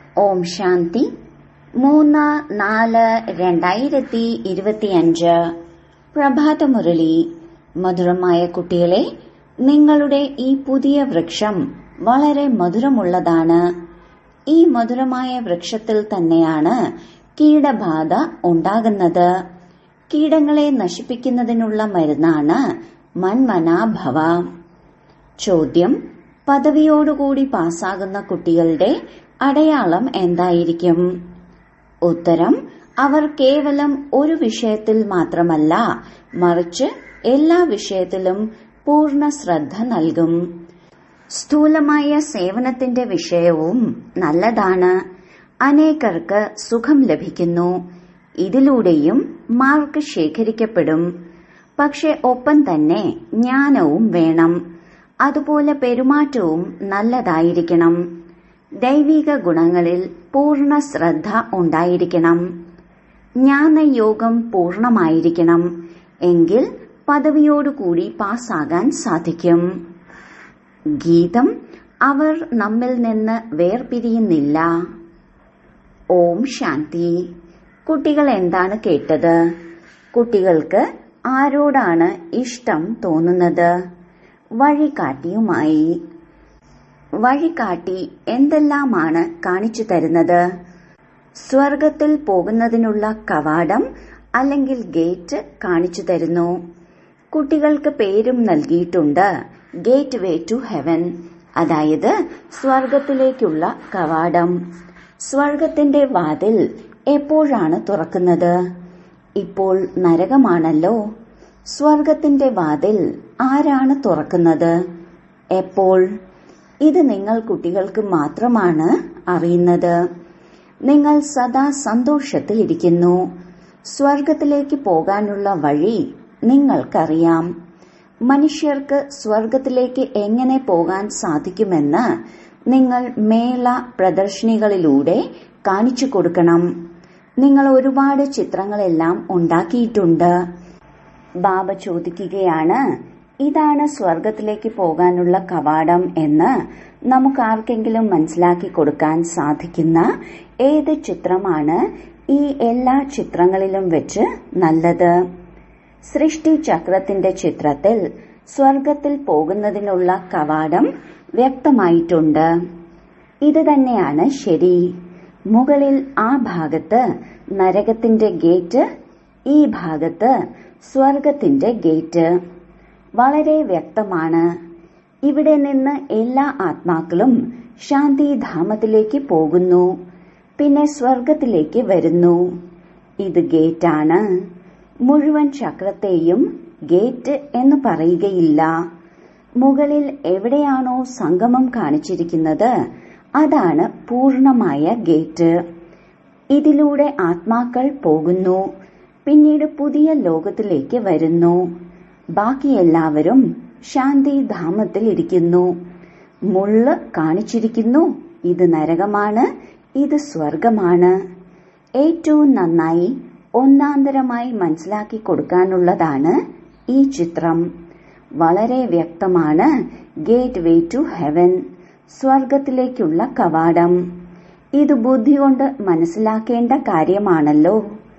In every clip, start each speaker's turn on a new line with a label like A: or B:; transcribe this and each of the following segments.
A: ഓം ശാന്തി മൂന്ന് നാല് രണ്ടായിരത്തി ഇരുപത്തിയഞ്ച് പ്രഭാതമുരളി മധുരമായ കുട്ടികളെ നിങ്ങളുടെ ഈ പുതിയ വൃക്ഷം വളരെ മധുരമുള്ളതാണ് ഈ മധുരമായ വൃക്ഷത്തിൽ തന്നെയാണ് കീടബാധ ഉണ്ടാകുന്നത് കീടങ്ങളെ നശിപ്പിക്കുന്നതിനുള്ള മരുന്നാണ് മന്മനാഭവ ചോദ്യം പദവിയോടുകൂടി പാസ്സാകുന്ന കുട്ടികളുടെ അടയാളം എന്തായിരിക്കും ഉത്തരം അവർ കേവലം ഒരു വിഷയത്തിൽ മാത്രമല്ല മറിച്ച് എല്ലാ വിഷയത്തിലും പൂർണ്ണ ശ്രദ്ധ നൽകും സ്ഥൂലമായ സേവനത്തിന്റെ വിഷയവും നല്ലതാണ് അനേകർക്ക് സുഖം ലഭിക്കുന്നു ഇതിലൂടെയും മാർക്ക് ശേഖരിക്കപ്പെടും പക്ഷെ ഒപ്പം തന്നെ ജ്ഞാനവും വേണം അതുപോലെ പെരുമാറ്റവും നല്ലതായിരിക്കണം ദൈവിക ഗുണങ്ങളിൽ പൂർണ്ണ ശ്രദ്ധ ഉണ്ടായിരിക്കണം ജ്ഞാനയോഗം പൂർണമായിരിക്കണം എങ്കിൽ പദവിയോടുകൂടി പാസ്സാകാൻ സാധിക്കും ഗീതം അവർ നമ്മിൽ നിന്ന് വേർപിരിയുന്നില്ല ഓം ശാന്തി കുട്ടികൾ എന്താണ് കേട്ടത് കുട്ടികൾക്ക് ആരോടാണ് ഇഷ്ടം തോന്നുന്നത് വഴികാട്ടിയുമായി വഴികാട്ടി എന്തെല്ലാമാണ് കാണിച്ചു തരുന്നത് സ്വർഗത്തിൽ പോകുന്നതിനുള്ള കവാടം അല്ലെങ്കിൽ ഗേറ്റ് കാണിച്ചു തരുന്നു കുട്ടികൾക്ക് പേരും നൽകിയിട്ടുണ്ട് ഗേറ്റ് വേ ടു ഹെവൻ അതായത് സ്വർഗത്തിലേക്കുള്ള കവാടം സ്വർഗത്തിന്റെ വാതിൽ എപ്പോഴാണ് തുറക്കുന്നത് ഇപ്പോൾ നരകമാണല്ലോ സ്വർഗത്തിന്റെ വാതിൽ ആരാണ് തുറക്കുന്നത് എപ്പോൾ ഇത് നിങ്ങൾ കുട്ടികൾക്ക് മാത്രമാണ് അറിയുന്നത് നിങ്ങൾ സദാ സന്തോഷത്തിലിരിക്കുന്നു സ്വർഗത്തിലേക്ക് പോകാനുള്ള വഴി നിങ്ങൾക്കറിയാം മനുഷ്യർക്ക് സ്വർഗത്തിലേക്ക് എങ്ങനെ പോകാൻ സാധിക്കുമെന്ന് നിങ്ങൾ മേള പ്രദർശനികളിലൂടെ കാണിച്ചു കൊടുക്കണം നിങ്ങൾ ഒരുപാട് ചിത്രങ്ങളെല്ലാം ഉണ്ടാക്കിയിട്ടുണ്ട് ബാബ ചോദിക്കുകയാണ് ഇതാണ് സ്വർഗത്തിലേക്ക് പോകാനുള്ള കവാടം എന്ന് നമുക്ക് ആർക്കെങ്കിലും മനസ്സിലാക്കി കൊടുക്കാൻ സാധിക്കുന്ന ഏത് ചിത്രമാണ് ഈ എല്ലാ ചിത്രങ്ങളിലും വെച്ച് നല്ലത് സൃഷ്ടി ചക്രത്തിന്റെ ചിത്രത്തിൽ സ്വർഗത്തിൽ പോകുന്നതിനുള്ള കവാടം വ്യക്തമായിട്ടുണ്ട് ഇത് തന്നെയാണ് ശരി മുകളിൽ ആ ഭാഗത്ത് നരകത്തിന്റെ ഗേറ്റ് ഈ ഭാഗത്ത് സ്വർഗത്തിന്റെ ഗേറ്റ് വളരെ വ്യക്തമാണ് ഇവിടെ നിന്ന് എല്ലാ ആത്മാക്കളും ശാന്തിധാമത്തിലേക്ക് പോകുന്നു പിന്നെ സ്വർഗത്തിലേക്ക് വരുന്നു ഇത് ഗേറ്റാണ് മുഴുവൻ ചക്രത്തെയും ഗേറ്റ് എന്ന് പറയുകയില്ല മുകളിൽ എവിടെയാണോ സംഗമം കാണിച്ചിരിക്കുന്നത് അതാണ് പൂർണമായ ഗേറ്റ് ഇതിലൂടെ ആത്മാക്കൾ പോകുന്നു പിന്നീട് പുതിയ ലോകത്തിലേക്ക് വരുന്നു ബാക്കി എല്ലാവരും ശാന്തിധാമത്തിൽ ഇരിക്കുന്നു മുള്ള് കാണിച്ചിരിക്കുന്നു ഇത് നരകമാണ് ഇത് സ്വർഗമാണ് ഏറ്റവും നന്നായി ഒന്നാന്തരമായി മനസ്സിലാക്കി കൊടുക്കാനുള്ളതാണ് ഈ ചിത്രം വളരെ വ്യക്തമാണ് ഗേറ്റ് വേ ടു ഹെവൻ സ്വർഗത്തിലേക്കുള്ള കവാടം ഇത് ബുദ്ധി കൊണ്ട് മനസ്സിലാക്കേണ്ട കാര്യമാണല്ലോ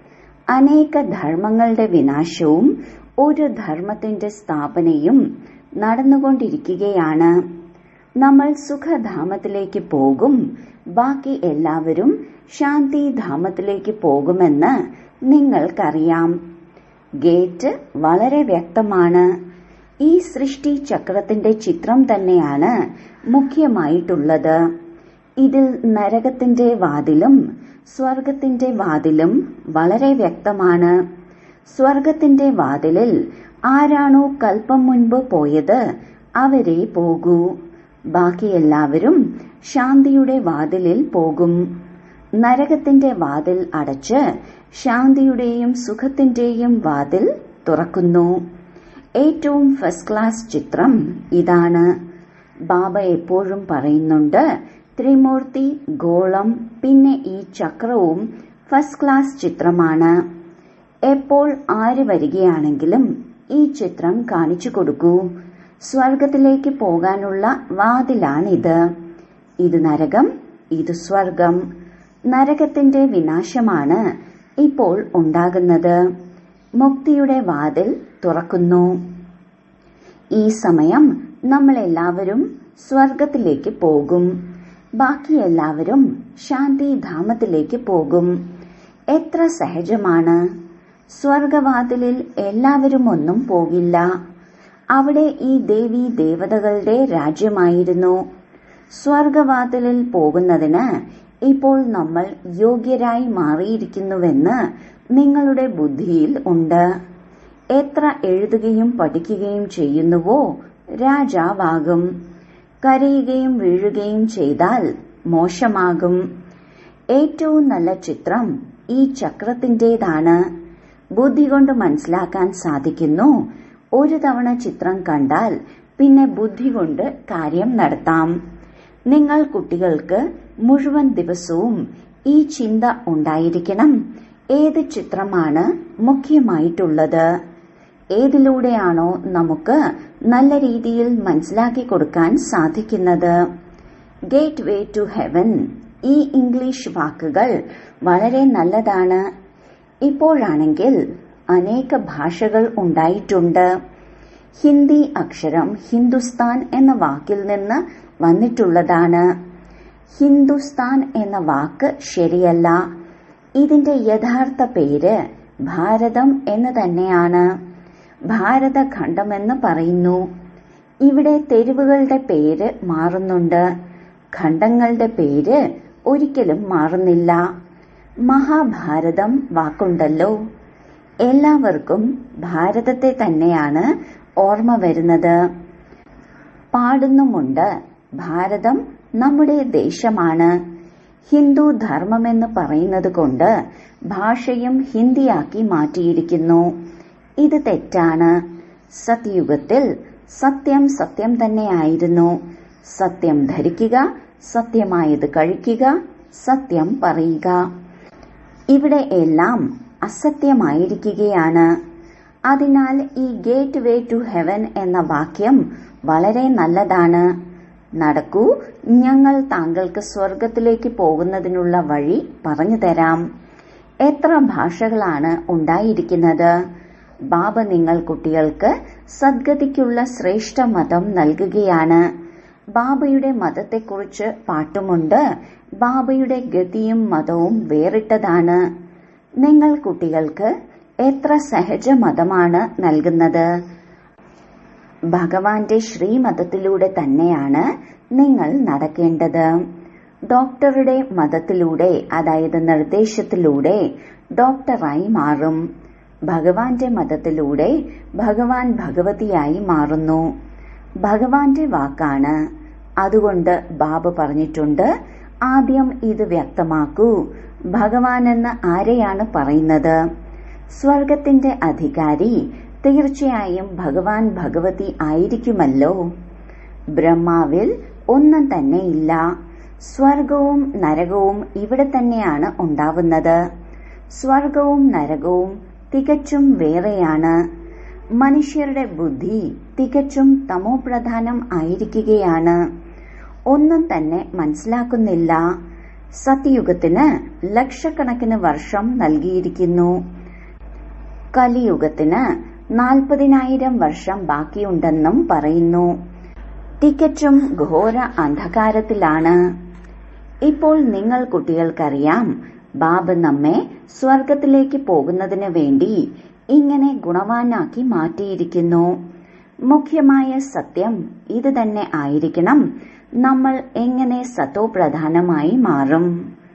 A: അനേക ധർമ്മങ്ങളുടെ വിനാശവും ഒരു ധർമ്മത്തിന്റെ സ്ഥാപനയും നടന്നുകൊണ്ടിരിക്കുകയാണ് നമ്മൾ സുഖധാമത്തിലേക്ക് പോകും ബാക്കി എല്ലാവരും ശാന്തിധാമത്തിലേക്ക് പോകുമെന്ന് നിങ്ങൾക്കറിയാം ഗേറ്റ് വളരെ വ്യക്തമാണ് ഈ സൃഷ്ടി ചക്രത്തിന്റെ ചിത്രം തന്നെയാണ് മുഖ്യമായിട്ടുള്ളത് ഇതിൽ നരകത്തിന്റെ വാതിലും സ്വർഗത്തിന്റെ വാതിലും വളരെ വ്യക്തമാണ് സ്വർഗത്തിന്റെ വാതിലിൽ ആരാണോ കൽപ്പം മുൻപ് പോയത് അവരെ പോകൂ ബാക്കി എല്ലാവരും ശാന്തിയുടെ വാതിലിൽ പോകും നരകത്തിന്റെ വാതിൽ അടച്ച് ശാന്തിയുടെയും സുഖത്തിന്റെയും വാതിൽ തുറക്കുന്നു ഏറ്റവും ഫസ്റ്റ് ക്ലാസ് ചിത്രം ഇതാണ് ബാബ എപ്പോഴും പറയുന്നുണ്ട് ത്രിമൂർത്തി ഗോളം പിന്നെ ഈ ചക്രവും ഫസ്റ്റ് ക്ലാസ് ചിത്രമാണ് എപ്പോൾ ആര് വരികയാണെങ്കിലും ഈ ചിത്രം കാണിച്ചു കൊടുക്കൂ സ്വർഗത്തിലേക്ക് പോകാനുള്ള വാതിലാണിത് ഇത് നരകം ഇത് സ്വർഗം നരകത്തിന്റെ വിനാശമാണ് ഇപ്പോൾ ഉണ്ടാകുന്നത് മുക്തിയുടെ വാതിൽ തുറക്കുന്നു ഈ സമയം നമ്മൾ എല്ലാവരും സ്വർഗത്തിലേക്ക് പോകും ബാക്കി എല്ലാവരും ശാന്തിധാമത്തിലേക്ക് പോകും എത്ര സഹജമാണ് സ്വർഗവാതിലിൽ എല്ലാവരും ഒന്നും പോകില്ല അവിടെ ഈ ദേവി ദേവതകളുടെ രാജ്യമായിരുന്നു സ്വർഗവാതിലിൽ പോകുന്നതിന് ഇപ്പോൾ നമ്മൾ യോഗ്യരായി മാറിയിരിക്കുന്നുവെന്ന് നിങ്ങളുടെ ബുദ്ധിയിൽ ഉണ്ട് എത്ര എഴുതുകയും പഠിക്കുകയും ചെയ്യുന്നുവോ രാജാവാകും കരയുകയും വീഴുകയും ചെയ്താൽ മോശമാകും ഏറ്റവും നല്ല ചിത്രം ഈ ചക്രത്തിന്റേതാണ് ബുദ്ധി കൊണ്ട് മനസ്സിലാക്കാൻ സാധിക്കുന്നു ഒരു തവണ ചിത്രം കണ്ടാൽ പിന്നെ ബുദ്ധി കൊണ്ട് കാര്യം നടത്താം നിങ്ങൾ കുട്ടികൾക്ക് മുഴുവൻ ദിവസവും ഈ ചിന്ത ഉണ്ടായിരിക്കണം ഏത് ചിത്രമാണ് മുഖ്യമായിട്ടുള്ളത് ഏതിലൂടെയാണോ നമുക്ക് നല്ല രീതിയിൽ മനസ്സിലാക്കി കൊടുക്കാൻ സാധിക്കുന്നത് ഗേറ്റ് വേ ടു ഹെവൻ ഈ ഇംഗ്ലീഷ് വാക്കുകൾ വളരെ നല്ലതാണ് ഇപ്പോഴാണെങ്കിൽ അനേക ഭാഷകൾ ഉണ്ടായിട്ടുണ്ട് ഹിന്ദി അക്ഷരം ഹിന്ദുസ്ഥാൻ എന്ന വാക്കിൽ നിന്ന് വന്നിട്ടുള്ളതാണ് ഹിന്ദുസ്ഥാൻ എന്ന വാക്ക് ശരിയല്ല ഇതിന്റെ യഥാർത്ഥ പേര് ഭാരതം എന്ന് തന്നെയാണ് ഭാരതഖണ്ഡമെന്ന് പറയുന്നു ഇവിടെ തെരുവുകളുടെ പേര് മാറുന്നുണ്ട് ഖണ്ഡങ്ങളുടെ പേര് ഒരിക്കലും മാറുന്നില്ല മഹാഭാരതം വാക്കുണ്ടല്ലോ എല്ലാവർക്കും ഭാരതത്തെ തന്നെയാണ് ഓർമ്മ വരുന്നത് പാടുന്നുമുണ്ട് ഭാരതം നമ്മുടെ ദേശമാണ് ഹിന്ദു ധർമ്മമെന്ന് പറയുന്നത് കൊണ്ട് ഭാഷയും ഹിന്ദിയാക്കി മാറ്റിയിരിക്കുന്നു ഇത് തെറ്റാണ് സത്യുഗത്തിൽ സത്യം സത്യം തന്നെയായിരുന്നു സത്യം ധരിക്കുക സത്യമായത് കഴിക്കുക സത്യം പറയുക ഇവിടെ എല്ലാം അസത്യമായിരിക്കുകയാണ് അതിനാൽ ഈ ഗേറ്റ് വേ ടു ഹെവൻ എന്ന വാക്യം വളരെ നല്ലതാണ് നടക്കൂ ഞങ്ങൾ താങ്കൾക്ക് സ്വർഗത്തിലേക്ക് പോകുന്നതിനുള്ള വഴി പറഞ്ഞു തരാം എത്ര ഭാഷകളാണ് ഉണ്ടായിരിക്കുന്നത് ബാബ നിങ്ങൾ കുട്ടികൾക്ക് സദ്ഗതിക്കുള്ള ശ്രേഷ്ഠ മതം നൽകുകയാണ് ബാബയുടെ മതത്തെക്കുറിച്ച് പാട്ടുമുണ്ട് ബാബയുടെ ഗതിയും മതവും വേറിട്ടതാണ് നിങ്ങൾ കുട്ടികൾക്ക് എത്ര സഹജ മതമാണ് നൽകുന്നത് ഭഗവാന്റെ ശ്രീമതത്തിലൂടെ തന്നെയാണ് നിങ്ങൾ നടക്കേണ്ടത് ഡോക്ടറുടെ മതത്തിലൂടെ അതായത് നിർദ്ദേശത്തിലൂടെ ഡോക്ടറായി മാറും ഭഗവാന്റെ മതത്തിലൂടെ ഭഗവാൻ ഭഗവതിയായി മാറുന്നു ഭഗവാന്റെ വാക്കാണ് അതുകൊണ്ട് ബാബ പറഞ്ഞിട്ടുണ്ട് ആദ്യം ഇത് വ്യക്തമാക്കൂ ഭഗവാൻ എന്ന് ആരെയാണ് പറയുന്നത് സ്വർഗത്തിന്റെ അധികാരി തീർച്ചയായും ഭഗവാൻ ഭഗവതി ആയിരിക്കുമല്ലോ ബ്രഹ്മാവിൽ ഒന്നും തന്നെ ഇല്ല സ്വർഗവും നരകവും ഇവിടെ തന്നെയാണ് ഉണ്ടാവുന്നത് സ്വർഗവും നരകവും തികച്ചും വേറെയാണ് മനുഷ്യരുടെ ബുദ്ധി തികച്ചും തമോപ്രധാനം ആയിരിക്കുകയാണ് ഒന്നും തന്നെ മനസ്സിലാക്കുന്നില്ല സത്യയുഗത്തിന് ലക്ഷക്കണക്കിന് വർഷം നൽകിയിരിക്കുന്നു കലിയുഗത്തിന് നാൽപ്പതിനായിരം വർഷം ബാക്കിയുണ്ടെന്നും പറയുന്നു തികച്ചും ഘോര അന്ധകാരത്തിലാണ് ഇപ്പോൾ നിങ്ങൾ കുട്ടികൾക്കറിയാം ബാബ നമ്മെ സ്വർഗത്തിലേക്ക് പോകുന്നതിന് വേണ്ടി ഇങ്ങനെ ഗുണവാനാക്കി മാറ്റിയിരിക്കുന്നു മുഖ്യമായ സത്യം ഇത് തന്നെ ആയിരിക്കണം നമ്മൾ എങ്ങനെ സത്തോപ്രധാനമായി മാറും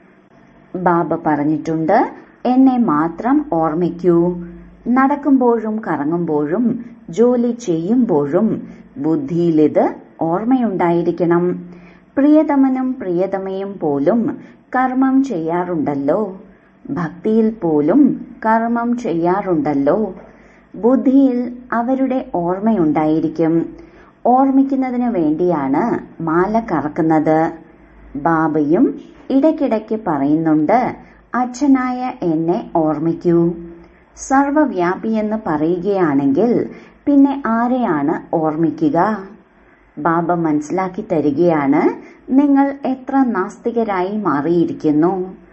A: ബാബ പറഞ്ഞിട്ടുണ്ട് എന്നെ മാത്രം ഓർമ്മിക്കൂ നടക്കുമ്പോഴും കറങ്ങുമ്പോഴും ജോലി ചെയ്യുമ്പോഴും ബുദ്ധിയിലിത് ഓർമ്മയുണ്ടായിരിക്കണം പ്രിയതമനും പ്രിയതമയും പോലും കർമ്മം ചെയ്യാറുണ്ടല്ലോ ഭക്തിയിൽ പോലും കർമ്മം ചെയ്യാറുണ്ടല്ലോ ബുദ്ധിയിൽ അവരുടെ ഓർമ്മയുണ്ടായിരിക്കും ഓർമ്മിക്കുന്നതിന് വേണ്ടിയാണ് മാല കറക്കുന്നത് ബാബയും ഇടയ്ക്കിടയ്ക്ക് പറയുന്നുണ്ട് അച്ഛനായ എന്നെ ഓർമ്മിക്കൂ സർവവ്യാപിയെന്ന് പറയുകയാണെങ്കിൽ പിന്നെ ആരെയാണ് ഓർമ്മിക്കുക ബാബ മനസ്സിലാക്കി തരികയാണ് നിങ്ങൾ എത്ര നാസ്തികരായി മാറിയിരിക്കുന്നു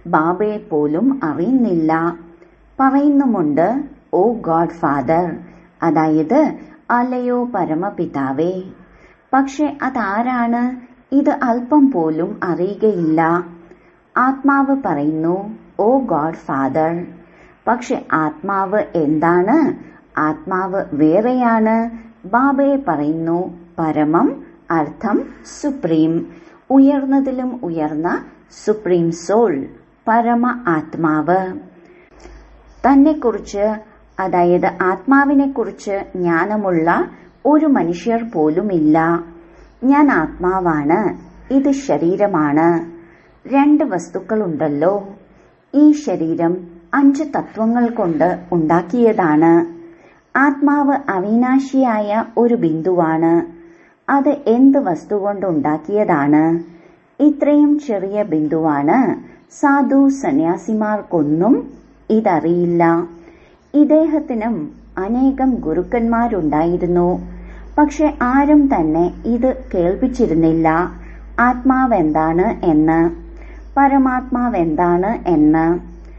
A: ബാബയെ പോലും അറിയുന്നില്ല പറയുന്നുമുണ്ട് ഓ ഗോഡ് ഫാദർ അതായത് അല്ലയോ പരമപിതാവേ പക്ഷെ അതാരാണ് ഇത് അല്പം പോലും അറിയുകയില്ല ആത്മാവ് പറയുന്നു ഓ ഗോഡ് ഫാദർ പക്ഷെ ആത്മാവ് എന്താണ് ആത്മാവ് വേറെയാണ് ബാബയെ പറയുന്നു പരമം അർത്ഥം സുപ്രീം ഉയർന്നതിലും ഉയർന്ന സുപ്രീം സോൾ പരമ ആത്മാവ് തന്നെക്കുറിച്ച് അതായത് ആത്മാവിനെക്കുറിച്ച് ജ്ഞാനമുള്ള ഒരു മനുഷ്യർ പോലുമില്ല ഞാൻ ആത്മാവാണ് ഇത് ശരീരമാണ് രണ്ട് വസ്തുക്കളുണ്ടല്ലോ ഈ ശരീരം അഞ്ച് തത്വങ്ങൾ കൊണ്ട് ഉണ്ടാക്കിയതാണ് ആത്മാവ് അവിനാശിയായ ഒരു ബിന്ദുവാണ് അത് എന്ത് വസ്തു കൊണ്ട് ഉണ്ടാക്കിയതാണ് ഇത്രയും ചെറിയ ബിന്ദുവാണ് സാധു സന്യാസിമാർക്കൊന്നും ഇതറിയില്ല ഇദ്ദേഹത്തിനും അനേകം ഗുരുക്കന്മാരുണ്ടായിരുന്നു പക്ഷെ ആരും തന്നെ ഇത് കേൾപ്പിച്ചിരുന്നില്ല ആത്മാവെന്താണ് എന്ന് പരമാത്മാവെന്താണ് എന്ന്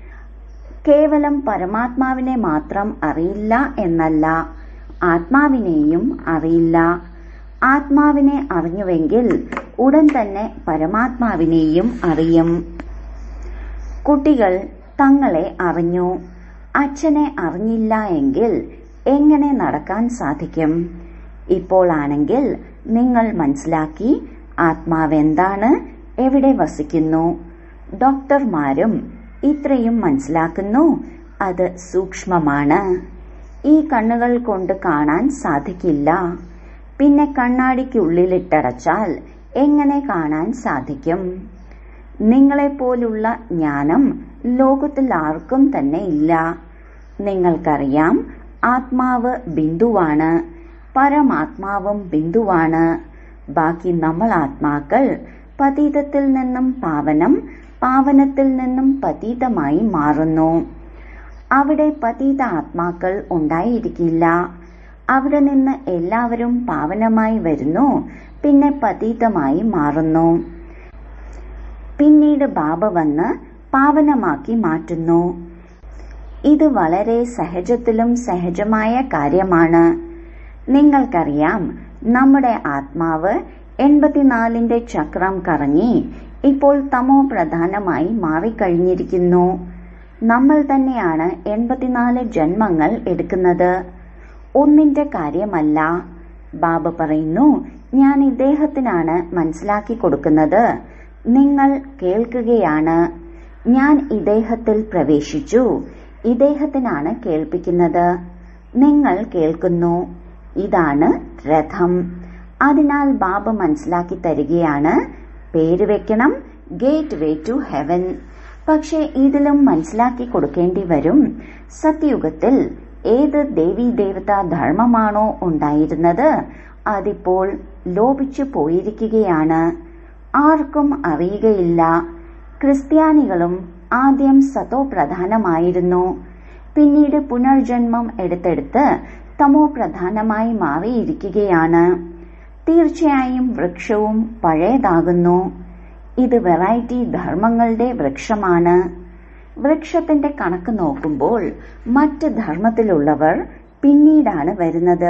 A: കേവലം പരമാത്മാവിനെ മാത്രം അറിയില്ല എന്നല്ല ആത്മാവിനെയും അറിയില്ല ആത്മാവിനെ അറിഞ്ഞുവെങ്കിൽ ഉടൻ തന്നെ പരമാത്മാവിനെയും അറിയും കുട്ടികൾ തങ്ങളെ അറിഞ്ഞു അച്ഛനെ അറിഞ്ഞില്ല എങ്കിൽ എങ്ങനെ നടക്കാൻ സാധിക്കും ഇപ്പോൾ ആണെങ്കിൽ നിങ്ങൾ മനസ്സിലാക്കി ആത്മാവെന്താണ് എവിടെ വസിക്കുന്നു ഡോക്ടർമാരും ഇത്രയും മനസ്സിലാക്കുന്നു അത് സൂക്ഷ്മമാണ് ഈ കണ്ണുകൾ കൊണ്ട് കാണാൻ സാധിക്കില്ല പിന്നെ കണ്ണാടിക്കുള്ളിലിട്ടടച്ചാൽ എങ്ങനെ കാണാൻ സാധിക്കും നിങ്ങളെപ്പോലുള്ള ജ്ഞാനം ലോകത്തിൽ ആർക്കും തന്നെ ഇല്ല നിങ്ങൾക്കറിയാം ആത്മാവ് ബിന്ദുവാണ് പരമാത്മാവും ബിന്ദുവാണ് ബാക്കി നമ്മൾ ആത്മാക്കൾ പതീതത്തിൽ നിന്നും പാവനം പാവനത്തിൽ നിന്നും പതീതമായി മാറുന്നു അവിടെ പതീത ആത്മാക്കൾ ഉണ്ടായിരിക്കില്ല അവിടെ നിന്ന് എല്ലാവരും പാവനമായി വരുന്നു പിന്നെ പതീതമായി മാറുന്നു പിന്നീട് ബാബ വന്ന് പാവനമാക്കി മാറ്റുന്നു ഇത് വളരെ സഹജത്തിലും സഹജമായ കാര്യമാണ് നിങ്ങൾക്കറിയാം നമ്മുടെ ആത്മാവ് എൺപത്തിനാലിന്റെ ചക്രം കറങ്ങി ഇപ്പോൾ തമോ പ്രധാനമായി മാറിക്കഴിഞ്ഞിരിക്കുന്നു നമ്മൾ തന്നെയാണ് എൺപത്തിനാല് ജന്മങ്ങൾ എടുക്കുന്നത് ഒന്നിന്റെ കാര്യമല്ല ബാബ പറയുന്നു ഞാൻ ഇദ്ദേഹത്തിനാണ് മനസ്സിലാക്കി കൊടുക്കുന്നത് നിങ്ങൾ കേൾക്കുകയാണ് ഞാൻ ഇദ്ദേഹത്തിൽ പ്രവേശിച്ചു ഇദ്ദേഹത്തിനാണ് കേൾപ്പിക്കുന്നത് നിങ്ങൾ കേൾക്കുന്നു ഇതാണ് രഥം അതിനാൽ ബാബ മനസ്സിലാക്കി തരികയാണ് പേര് വെക്കണം ഗേറ്റ് വേ ടു ഹെവൻ പക്ഷെ ഇതിലും മനസ്സിലാക്കി കൊടുക്കേണ്ടി വരും സത്യയുഗത്തിൽ ഏത് ദേവീ ദേവതാ ധർമ്മമാണോ ഉണ്ടായിരുന്നത് അതിപ്പോൾ ലോപിച്ചു പോയിരിക്കുകയാണ് ആർക്കും അറിയുകയില്ല ക്രിസ്ത്യാനികളും ആദ്യം സതോ പ്രധാനമായിരുന്നു പിന്നീട് പുനർജന്മം എടുത്തെടുത്ത് തമോ പ്രധാനമായി മാറിയിരിക്കുകയാണ് തീർച്ചയായും വൃക്ഷവും പഴയതാകുന്നു ഇത് വെറൈറ്റി ധർമ്മങ്ങളുടെ വൃക്ഷമാണ് വൃക്ഷത്തിന്റെ കണക്ക് നോക്കുമ്പോൾ മറ്റ് ധർമ്മത്തിലുള്ളവർ പിന്നീടാണ് വരുന്നത്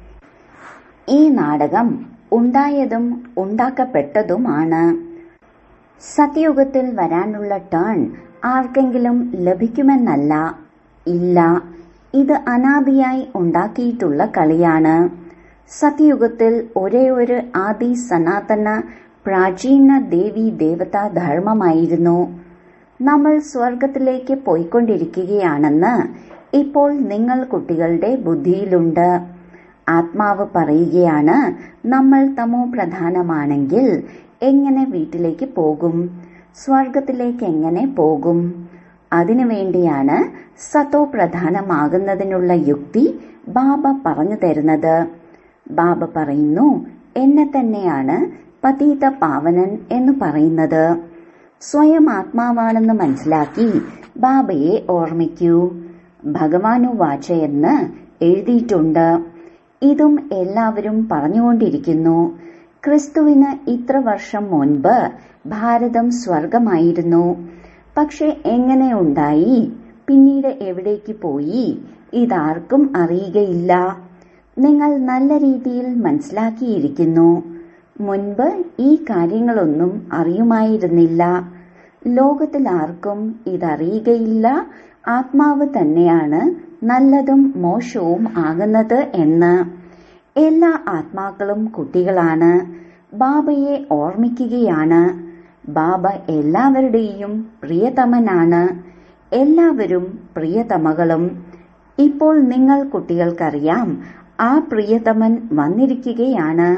A: ഈ നാടകം ഉണ്ടായതും ഉണ്ടാക്കപ്പെട്ടതുമാണ് സത്യയുഗത്തിൽ വരാനുള്ള ടേൺ ആർക്കെങ്കിലും ലഭിക്കുമെന്നല്ല ഇല്ല ഇത് അനാദിയായി ഉണ്ടാക്കിയിട്ടുള്ള കളിയാണ് സത്യയുഗത്തിൽ ഒരേ ഒരു ആദി സനാതന പ്രാചീന ദേവി ദേവതാ ധർമ്മമായിരുന്നു നമ്മൾ സ്വർഗത്തിലേക്ക് പോയിക്കൊണ്ടിരിക്കുകയാണെന്ന് ഇപ്പോൾ നിങ്ങൾ കുട്ടികളുടെ ബുദ്ധിയിലുണ്ട് ആത്മാവ് പറയുകയാണ് നമ്മൾ തമോ പ്രധാനമാണെങ്കിൽ എങ്ങനെ വീട്ടിലേക്ക് പോകും സ്വർഗത്തിലേക്ക് എങ്ങനെ പോകും അതിനുവേണ്ടിയാണ് സത്തോ പ്രധാനമാകുന്നതിനുള്ള യുക്തി ബാബ പറഞ്ഞു തരുന്നത് ബാബ പറയുന്നു എന്നെ തന്നെയാണ് പതീത പാവനൻ എന്ന് പറയുന്നത് സ്വയം ആത്മാവാണെന്ന് മനസ്സിലാക്കി ബാബയെ ഓർമ്മിക്കൂ ഭഗവാനു വാച എന്ന് എഴുതിയിട്ടുണ്ട് ഇതും എല്ലാവരും പറഞ്ഞുകൊണ്ടിരിക്കുന്നു ക്രിസ്തുവിന് ഇത്ര വർഷം മുൻപ് ഭാരതം സ്വർഗമായിരുന്നു പക്ഷെ എങ്ങനെ ഉണ്ടായി പിന്നീട് എവിടേക്ക് പോയി ഇതാർക്കും അറിയുകയില്ല നിങ്ങൾ നല്ല രീതിയിൽ മനസ്സിലാക്കിയിരിക്കുന്നു മുൻപ് ഈ കാര്യങ്ങളൊന്നും അറിയുമായിരുന്നില്ല ലോകത്തിൽ ആർക്കും ഇതറിയുകയില്ല ആത്മാവ് തന്നെയാണ് നല്ലതും മോശവും ആകുന്നത് എന്ന് എല്ലാ ആത്മാക്കളും കുട്ടികളാണ് ബാബയെ ഓർമ്മിക്കുകയാണ് ബാബ എല്ലാവരുടെയും പ്രിയതമനാണ് എല്ലാവരും പ്രിയതമകളും ഇപ്പോൾ നിങ്ങൾ കുട്ടികൾക്കറിയാം ആ പ്രിയതമൻ വന്നിരിക്കുകയാണ്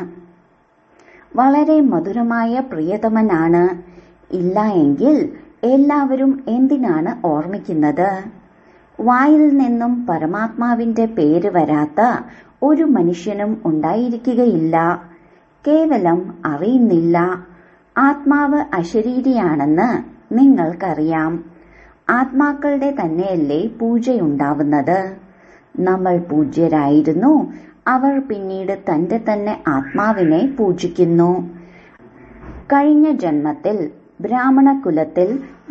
A: വളരെ മധുരമായ പ്രിയതമനാണ് ഇല്ല എങ്കിൽ എല്ലാവരും എന്തിനാണ് ഓർമ്മിക്കുന്നത് വായിൽ നിന്നും പരമാത്മാവിന്റെ പേര് വരാത്ത ഒരു മനുഷ്യനും ഉണ്ടായിരിക്കുകയില്ല കേവലം അറിയുന്നില്ല ആത്മാവ് അശരീരിയാണെന്ന് നിങ്ങൾക്കറിയാം ആത്മാക്കളുടെ തന്നെയല്ലേ പൂജയുണ്ടാവുന്നത് നമ്മൾ പൂജ്യരായിരുന്നു അവർ പിന്നീട് തന്റെ തന്നെ ആത്മാവിനെ പൂജിക്കുന്നു കഴിഞ്ഞ ജന്മത്തിൽ ബ്രാഹ്മണ കുലത്തിൽ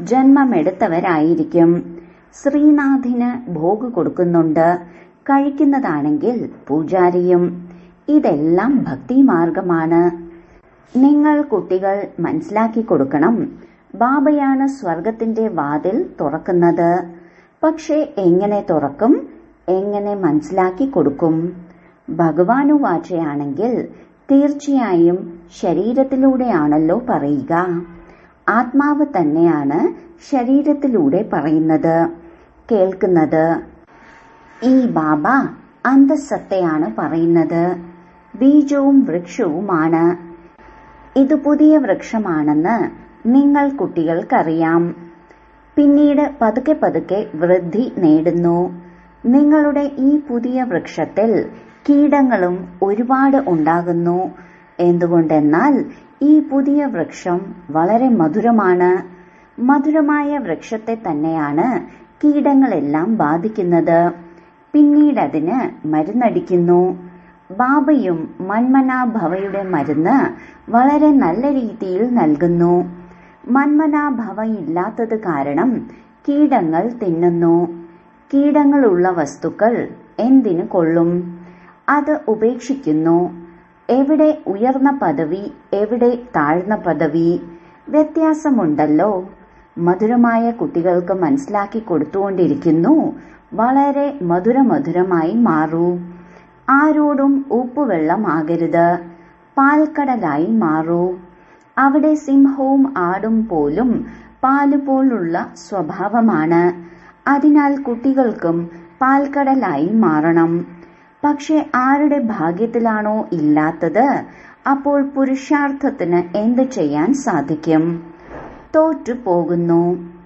A: ജന്മമെടുത്തവരായിരിക്കും ശ്രീനാഥിന് ഭോഗ് കൊടുക്കുന്നുണ്ട് കഴിക്കുന്നതാണെങ്കിൽ പൂജാരിയും ഇതെല്ലാം ഭക്തിമാർഗമാണ് നിങ്ങൾ കുട്ടികൾ മനസ്സിലാക്കി കൊടുക്കണം ബാബയാണ് സ്വർഗത്തിന്റെ വാതിൽ തുറക്കുന്നത് പക്ഷെ എങ്ങനെ തുറക്കും എങ്ങനെ മനസ്സിലാക്കി കൊടുക്കും ഭഗവാനു വാചയാണെങ്കിൽ തീർച്ചയായും ശരീരത്തിലൂടെയാണല്ലോ പറയുക ആത്മാവ് തന്നെയാണ് ശരീരത്തിലൂടെ പറയുന്നത് കേൾക്കുന്നത് ഈ ബാബ അന്തസത്തയാണ് പറയുന്നത് ബീജവും വൃക്ഷവുമാണ് ഇത് പുതിയ വൃക്ഷമാണെന്ന് നിങ്ങൾ കുട്ടികൾക്കറിയാം പിന്നീട് പതുക്കെ പതുക്കെ വൃദ്ധി നേടുന്നു നിങ്ങളുടെ ഈ പുതിയ വൃക്ഷത്തിൽ കീടങ്ങളും ഒരുപാട് ഉണ്ടാകുന്നു എന്തുകൊണ്ടെന്നാൽ ഈ പുതിയ വൃക്ഷം വളരെ മധുരമാണ് മധുരമായ വൃക്ഷത്തെ തന്നെയാണ് കീടങ്ങളെല്ലാം ബാധിക്കുന്നത് പിന്നീട് അതിന് മരുന്നടിക്കുന്നു ബാബയും മന്മനാഭവയുടെ മരുന്ന് വളരെ നല്ല രീതിയിൽ നൽകുന്നു മന്മനാഭവ ഇല്ലാത്തത് കാരണം കീടങ്ങൾ തിന്നുന്നു കീടങ്ങളുള്ള വസ്തുക്കൾ എന്തിനു കൊള്ളും അത് ഉപേക്ഷിക്കുന്നു എവിടെ ഉയർന്ന പദവി എവിടെ താഴ്ന്ന പദവി വ്യത്യാസമുണ്ടല്ലോ മധുരമായ കുട്ടികൾക്ക് മനസ്സിലാക്കി കൊടുത്തുകൊണ്ടിരിക്കുന്നു വളരെ മധുരമധുരമായി മാറൂ ആരോടും ഉപ്പുവെള്ളമാകരുത് പാൽക്കടലായി മാറൂ അവിടെ സിംഹവും ആടും പോലും പാലുപോലുള്ള സ്വഭാവമാണ് അതിനാൽ കുട്ടികൾക്കും പാൽക്കടലായി മാറണം പക്ഷെ ആരുടെ ഭാഗ്യത്തിലാണോ ഇല്ലാത്തത് അപ്പോൾ പുരുഷാർത്ഥത്തിന് എന്ത് ചെയ്യാൻ സാധിക്കും തോറ്റു പോകുന്നു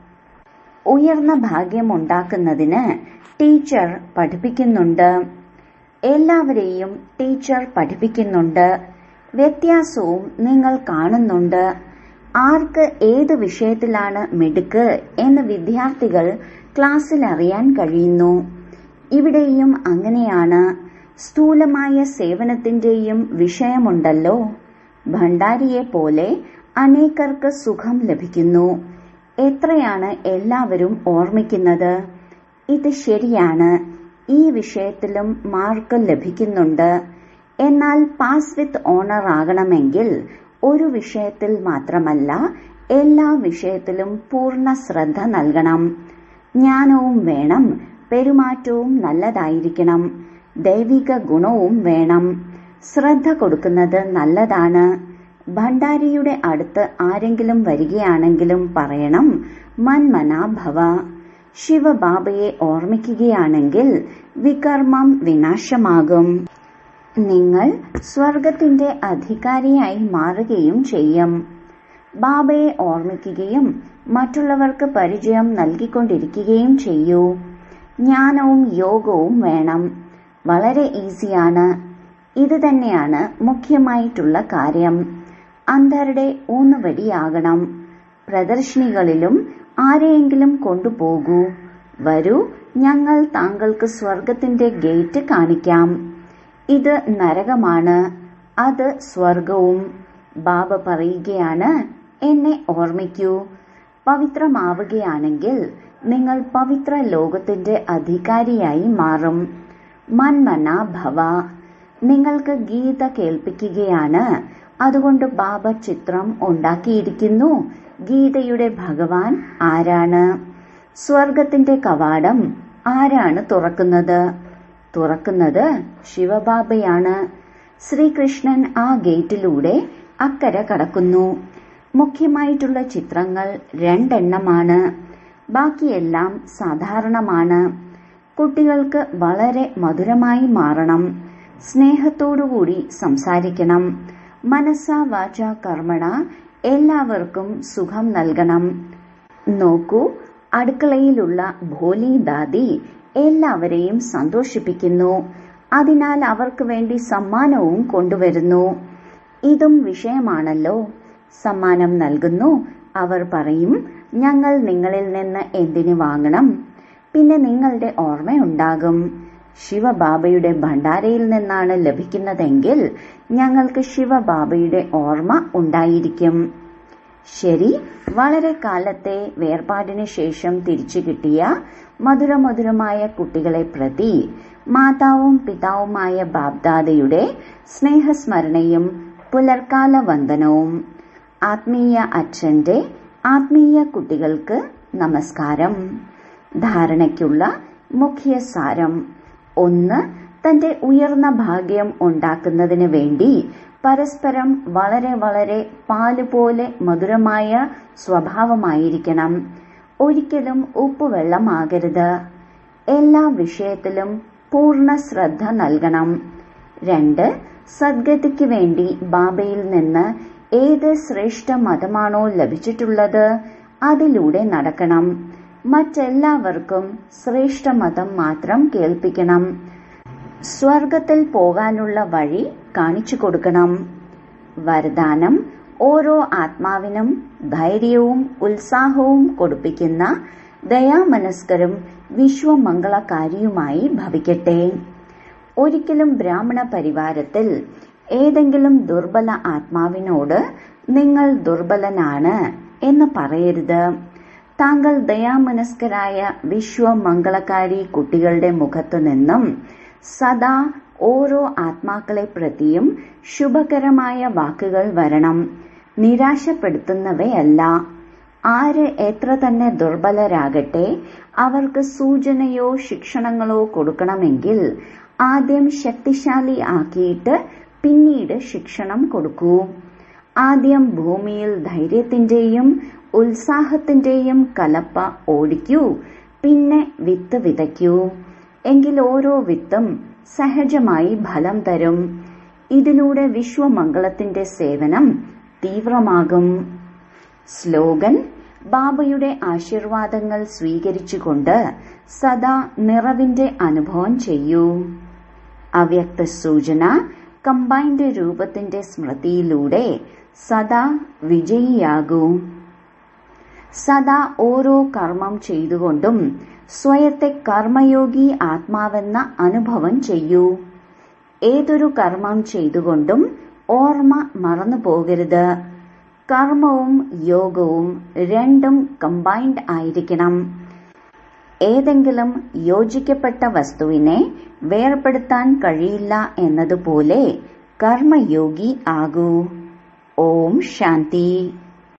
A: ഉയർന്ന ഭാഗ്യമുണ്ടാക്കുന്നതിന് ടീച്ചർ പഠിപ്പിക്കുന്നുണ്ട് എല്ലാവരെയും ടീച്ചർ പഠിപ്പിക്കുന്നുണ്ട് വ്യത്യാസവും നിങ്ങൾ കാണുന്നുണ്ട് ആർക്ക് ഏത് വിഷയത്തിലാണ് മിടുക്ക് എന്ന് വിദ്യാർത്ഥികൾ ക്ലാസ്സിൽ അറിയാൻ കഴിയുന്നു ഇവിടെയും അങ്ങനെയാണ് സ്ഥൂലമായ സേവനത്തിന്റെയും വിഷയമുണ്ടല്ലോ ഭണ്ഡാരിയെ പോലെ അനേകർക്ക് സുഖം ലഭിക്കുന്നു എത്രയാണ് എല്ലാവരും ഓർമ്മിക്കുന്നത് ഇത് ശരിയാണ് ഈ വിഷയത്തിലും മാർക്ക് ലഭിക്കുന്നുണ്ട് എന്നാൽ പാസ് വിത്ത് ഓണർ ആകണമെങ്കിൽ ഒരു വിഷയത്തിൽ മാത്രമല്ല എല്ലാ വിഷയത്തിലും പൂർണ്ണ ശ്രദ്ധ നൽകണം ജ്ഞാനവും വേണം പെരുമാറ്റവും നല്ലതായിരിക്കണം ദൈവിക ഗുണവും വേണം ശ്രദ്ധ കൊടുക്കുന്നത് നല്ലതാണ് ഭണ്ഡാരിയുടെ അടുത്ത് ആരെങ്കിലും വരികയാണെങ്കിലും പറയണം മന്മനാഭവ ശിവബാബയെ ഓർമ്മിക്കുകയാണെങ്കിൽ വികർമ്മം വിനാശമാകും നിങ്ങൾ സ്വർഗത്തിന്റെ അധികാരിയായി മാറുകയും ചെയ്യും ബാബയെ ഓർമ്മിക്കുകയും മറ്റുള്ളവർക്ക് പരിചയം നൽകിക്കൊണ്ടിരിക്കുകയും ചെയ്യൂ ജ്ഞാനവും യോഗവും വേണം വളരെ ഈസിയാണ് ഇത് തന്നെയാണ് മുഖ്യമായിട്ടുള്ള കാര്യം അന്ധരുടെ ഊന്നുവടിയാകണം പ്രദർശിനികളിലും ആരെയെങ്കിലും കൊണ്ടുപോകൂ വരൂ ഞങ്ങൾ താങ്കൾക്ക് സ്വർഗത്തിന്റെ ഗേറ്റ് കാണിക്കാം ഇത് നരകമാണ് അത് സ്വർഗവും ബാബ പറയുകയാണ് എന്നെ ഓർമ്മിക്കൂ പവിത്രമാവുകയാണെങ്കിൽ നിങ്ങൾ പവിത്ര ലോകത്തിന്റെ അധികാരിയായി മാറും മന്മന ഭവ നിങ്ങൾക്ക് ഗീത കേൾപ്പിക്കുകയാണ് അതുകൊണ്ട് ബാബ ചിത്രം ഉണ്ടാക്കിയിരിക്കുന്നു ഗീതയുടെ ഭഗവാൻ ആരാണ് സ്വർഗത്തിന്റെ കവാടം ആരാണ് തുറക്കുന്നത് തുറക്കുന്നത് ശിവബാബയാണ് ശ്രീകൃഷ്ണൻ ആ ഗേറ്റിലൂടെ അക്കരെ കടക്കുന്നു മുഖ്യമായിട്ടുള്ള ചിത്രങ്ങൾ രണ്ടെണ്ണമാണ് ബാക്കിയെല്ലാം സാധാരണമാണ് കുട്ടികൾക്ക് വളരെ മധുരമായി മാറണം സ്നേഹത്തോടുകൂടി സംസാരിക്കണം മനസ്സ വാച കർമ്മണ എല്ലാവർക്കും സുഖം നൽകണം നോക്കൂ അടുക്കളയിലുള്ള ഭോലി ദാദി എല്ലാവരെയും സന്തോഷിപ്പിക്കുന്നു അതിനാൽ അവർക്ക് വേണ്ടി സമ്മാനവും കൊണ്ടുവരുന്നു ഇതും വിഷയമാണല്ലോ സമ്മാനം നൽകുന്നു അവർ പറയും ഞങ്ങൾ നിങ്ങളിൽ നിന്ന് എന്തിനു വാങ്ങണം പിന്നെ നിങ്ങളുടെ ഓർമ്മയുണ്ടാകും ശിവബാബയുടെ ഭണ്ഡാരയിൽ നിന്നാണ് ലഭിക്കുന്നതെങ്കിൽ ഞങ്ങൾക്ക് ശിവബാബയുടെ ഓർമ്മ ഉണ്ടായിരിക്കും ശരി വളരെ കാലത്തെ വേർപാടിന് ശേഷം തിരിച്ചു കിട്ടിയ മധുരമധുരമായ കുട്ടികളെ പ്രതി മാതാവും പിതാവുമായ ബാബ്ദാദയുടെ സ്നേഹസ്മരണയും പുലർക്കാല വന്ദനവും ആത്മീയ അച്ഛന്റെ ആത്മീയ കുട്ടികൾക്ക് നമസ്കാരം ധാരണയ്ക്കുള്ള മുഖ്യ സാരം ഒന്ന് തന്റെ ഉയർന്ന ഭാഗ്യം ഉണ്ടാക്കുന്നതിന് വേണ്ടി പരസ്പരം വളരെ വളരെ പാലുപോലെ മധുരമായ സ്വഭാവമായിരിക്കണം ഒരിക്കലും ഉപ്പുവെള്ളമാകരുത് എല്ലാ വിഷയത്തിലും പൂർണ്ണ ശ്രദ്ധ നൽകണം രണ്ട് സദ്ഗതിക്ക് വേണ്ടി ബാബയിൽ നിന്ന് ഏത് ശ്രേഷ്ഠ മതമാണോ ലഭിച്ചിട്ടുള്ളത് അതിലൂടെ നടക്കണം മറ്റെല്ലാവർക്കും ശ്രേഷ്ഠ മതം മാത്രം കേൾപ്പിക്കണം സ്വർഗത്തിൽ പോകാനുള്ള വഴി കാണിച്ചു കൊടുക്കണം വരദാനം ഓരോ ആത്മാവിനും ധൈര്യവും ഉത്സാഹവും കൊടുപ്പിക്കുന്ന ദയാമനസ്കരും വിശ്വമംഗളകാരിയുമായി ഭവിക്കട്ടെ ഒരിക്കലും ബ്രാഹ്മണ പരിവാരത്തിൽ ഏതെങ്കിലും ദുർബല ആത്മാവിനോട് നിങ്ങൾ ദുർബലനാണ് എന്ന് പറയരുത് താങ്കൾ ദയാമനസ്കരായ വിശ്വമംഗളകാരി കുട്ടികളുടെ മുഖത്തു നിന്നും സദാ ഓരോ ആത്മാക്കളെ പ്രതിയും ശുഭകരമായ വാക്കുകൾ വരണം നിരാശപ്പെടുത്തുന്നവയല്ല ആര് എത്ര തന്നെ ദുർബലരാകട്ടെ അവർക്ക് സൂചനയോ ശിക്ഷണങ്ങളോ കൊടുക്കണമെങ്കിൽ ആദ്യം ശക്തിശാലി ആക്കിയിട്ട് പിന്നീട് ശിക്ഷണം കൊടുക്കൂ ആദ്യം ഭൂമിയിൽ ധൈര്യത്തിന്റെയും ഉത്സാഹത്തിന്റെയും കലപ്പ ഓടിക്കൂ പിന്നെ വിത്ത് വിതയ്ക്കൂ എങ്കിൽ ഓരോ വിത്തും സഹജമായി ഫലം തരും ഇതിലൂടെ വിശ്വമംഗളത്തിന്റെ സേവനം തീവ്രമാകും സ്ലോഗൻ ബാബയുടെ ആശീർവാദങ്ങൾ സ്വീകരിച്ചുകൊണ്ട് സദാ നിറവിന്റെ അനുഭവം ചെയ്യൂ അവ്യക്ത സൂചന കമ്പൈൻഡ് രൂപത്തിന്റെ സ്മൃതിയിലൂടെ സദാ വിജയിയാകൂ സദാ ഓരോ കർമ്മം ചെയ്തുകൊണ്ടും സ്വയത്തെ കർമ്മയോഗി ആത്മാവെന്ന അനുഭവം ചെയ്യൂ ഏതൊരു കർമ്മം ചെയ്തുകൊണ്ടും ഓർമ്മ മറന്നു പോകരുത് കർമ്മവും യോഗവും രണ്ടും കമ്പൈൻഡ് ആയിരിക്കണം ഏതെങ്കിലും യോജിക്കപ്പെട്ട വസ്തുവിനെ വേർപെടുത്താൻ കഴിയില്ല എന്നതുപോലെ കർമ്മയോഗി ആകൂ ഓം ശാന്തി